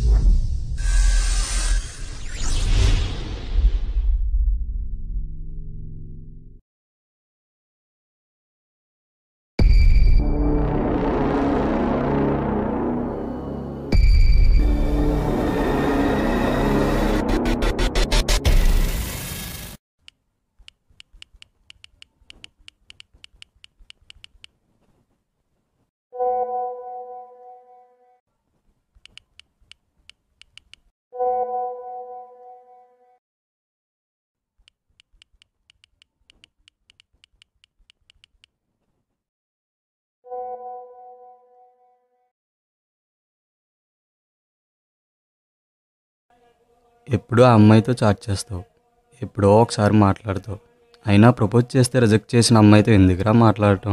ఎప్పుడూ ఆ అమ్మాయితో చాట్ చేస్తావు ఎప్పుడో ఒకసారి మాట్లాడతావు అయినా ప్రపోజ్ చేస్తే రిజెక్ట్ చేసిన అమ్మాయితో ఎందుకురా మాట్లాడటం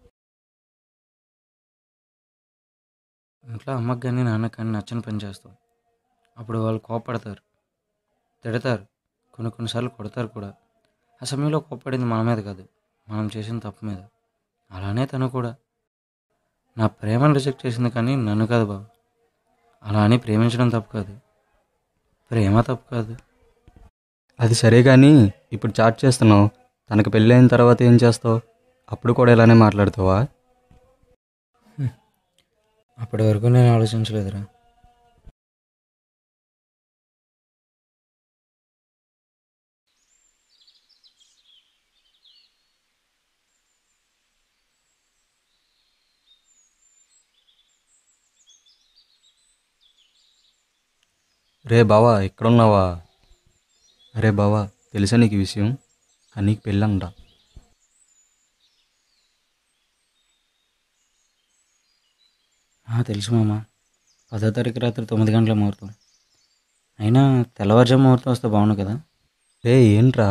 ఇంట్లో అమ్మకి కానీ నాన్నకి కానీ నచ్చని పని చేస్తాం అప్పుడు వాళ్ళు కోపడతారు తిడతారు కొన్ని కొన్నిసార్లు కొడతారు కూడా ఆ సమయంలో కోపడింది మన మీద కాదు మనం చేసిన తప్పు మీద అలానే తను కూడా నా ప్రేమను రిజెక్ట్ చేసింది కానీ నన్ను కాదు బాబు అలా అని ప్రేమించడం తప్పు కాదు ప్రేమ తప్పు కాదు అది సరే కానీ ఇప్పుడు చాట్ చేస్తున్నావు తనకు పెళ్ళి అయిన తర్వాత ఏం చేస్తావు అప్పుడు కూడా ఇలానే మాట్లాడతావా అప్పటి వరకు నేను ఆలోచించలేదురా రే బావా ఎక్కడున్నావా అరే బావా తెలుసా నీకు ఈ విషయం నీకు పెళ్ళంట ఆ, తెలుసు మామ పదో తారీఖు రాత్రి తొమ్మిది గంటల ముహూర్తం అయినా తెల్లవారుజాము ముహూర్తం వస్తే బాగుండు కదా రే ఏంట్రా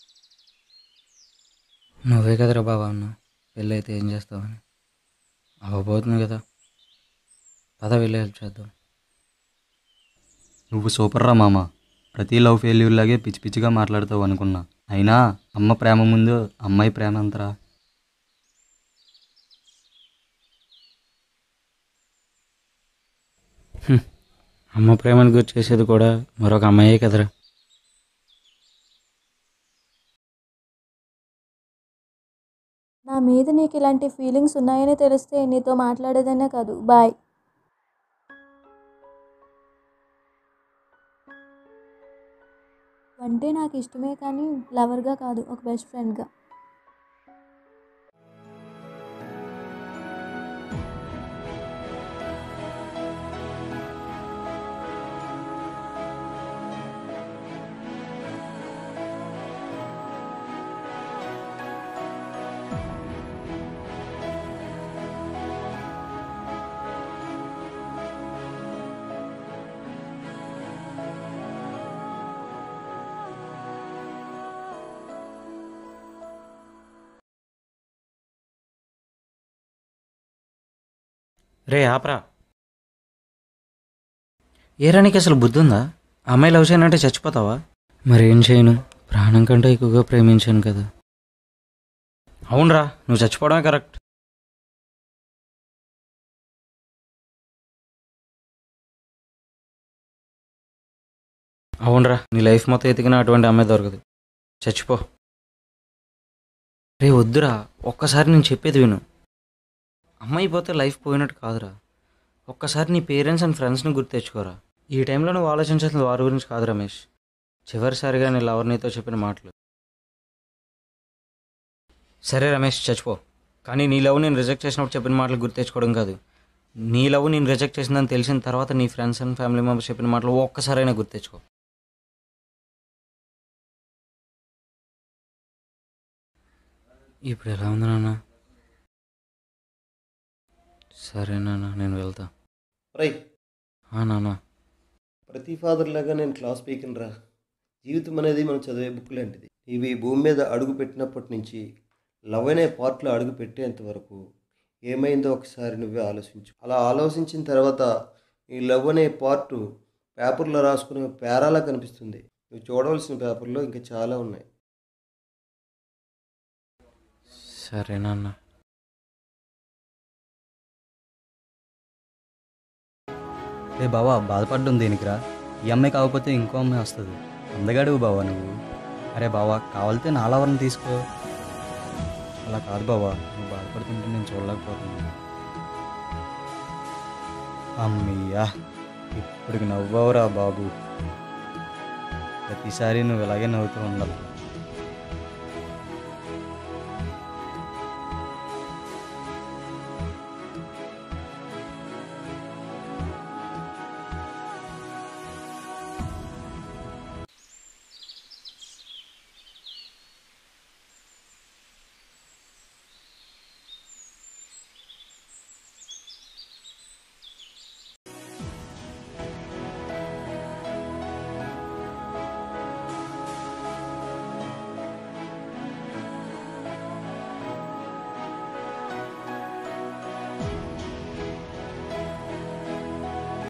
నువ్వే కదరా బాబా అన్న పెళ్ళి అయితే ఏం చేస్తావని అవ్వబోతుంది కదా పద వెళ్ళి హెల్ప్ చేద్దాం నువ్వు సూపర్ రా మామ ప్రతి లవ్ ఫెయిల్యూర్ లాగే పిచ్చి పిచ్చిగా మాట్లాడతావు అనుకున్నా అయినా అమ్మ ప్రేమ ముందు అమ్మాయి ప్రేమ అంతరా అమ్మ ప్రేమను గుర్తు చేసేది కూడా మరొక అమ్మాయే కదరా నా మీద నీకు ఇలాంటి ఫీలింగ్స్ ఉన్నాయని తెలిస్తే నీతో మాట్లాడేదనే కాదు బాయ్ అంటే నాకు ఇష్టమే కానీ లవర్గా కాదు ఒక బెస్ట్ ఫ్రెండ్గా రే ఆపరా ఏరానికి అసలు బుద్ధి ఉందా ఆ అమ్మాయి లవ్ చేయనంటే చచ్చిపోతావా మరి ఏం చేయను ప్రాణం కంటే ఎక్కువగా ప్రేమించాను కదా అవునరా నువ్వు చచ్చిపోవడమే కరెక్ట్ అవునరా నీ లైఫ్ మొత్తం ఎతికిన అటువంటి అమ్మాయి దొరకదు చచ్చిపో రే వద్దురా ఒక్కసారి నేను చెప్పేది విను అమ్మాయి పోతే లైఫ్ పోయినట్టు కాదురా ఒక్కసారి నీ పేరెంట్స్ అండ్ ఫ్రెండ్స్ని గుర్తు తెచ్చుకోరా ఈ టైంలో నువ్వు ఆలోచించాల్సిన వారి గురించి కాదు రమేష్ చివరిసారిగా నీ లవర్ నీతో చెప్పిన మాటలు సరే రమేష్ చచ్చిపో కానీ నీ లవ్ నేను రిజెక్ట్ చేసినప్పుడు చెప్పిన మాటలు గుర్తు తెచ్చుకోవడం కాదు నీ లవ్ నేను రిజెక్ట్ చేసిందని తెలిసిన తర్వాత నీ ఫ్రెండ్స్ అండ్ ఫ్యామిలీ మెంబర్స్ చెప్పిన మాటలు ఒక్కసారైనా గుర్తు తెచ్చుకో ఇప్పుడు ఎలా ఉంది నాన్న సరే నాన్న నేను వెళ్తా రై ఆ నాన్న ప్రతి ఫాదర్ లాగా నేను క్లాస్ పీకిన రా జీవితం అనేది మనం చదివే బుక్ లాంటిది ఇవి భూమి మీద అడుగు పెట్టినప్పటి నుంచి లవ్ అనే పార్ట్లో అడుగు పెట్టేంత వరకు ఏమైందో ఒకసారి నువ్వే ఆలోచించు అలా ఆలోచించిన తర్వాత ఈ లవ్ అనే పార్ట్ పేపర్లో రాసుకునే పేరాలా కనిపిస్తుంది నువ్వు చూడవలసిన పేపర్లో ఇంకా చాలా ఉన్నాయి సరే నాన్న రే బావా బాధపడ్డం దేనికిరా ఈ అమ్మాయి కాకపోతే ఇంకో అమ్మాయి వస్తుంది అందగాడు బావా నువ్వు అరే బావా కావాలితే నా లవర్ని తీసుకో అలా కాదు బావా నువ్వు బాధపడుతుంటే నేను చూడలేకపోతున్నాను అమ్మయ్యా ఇప్పటికి నవ్వవురా బాబు ప్రతిసారి నువ్వు ఇలాగే నవ్వుతూ ఉండాలి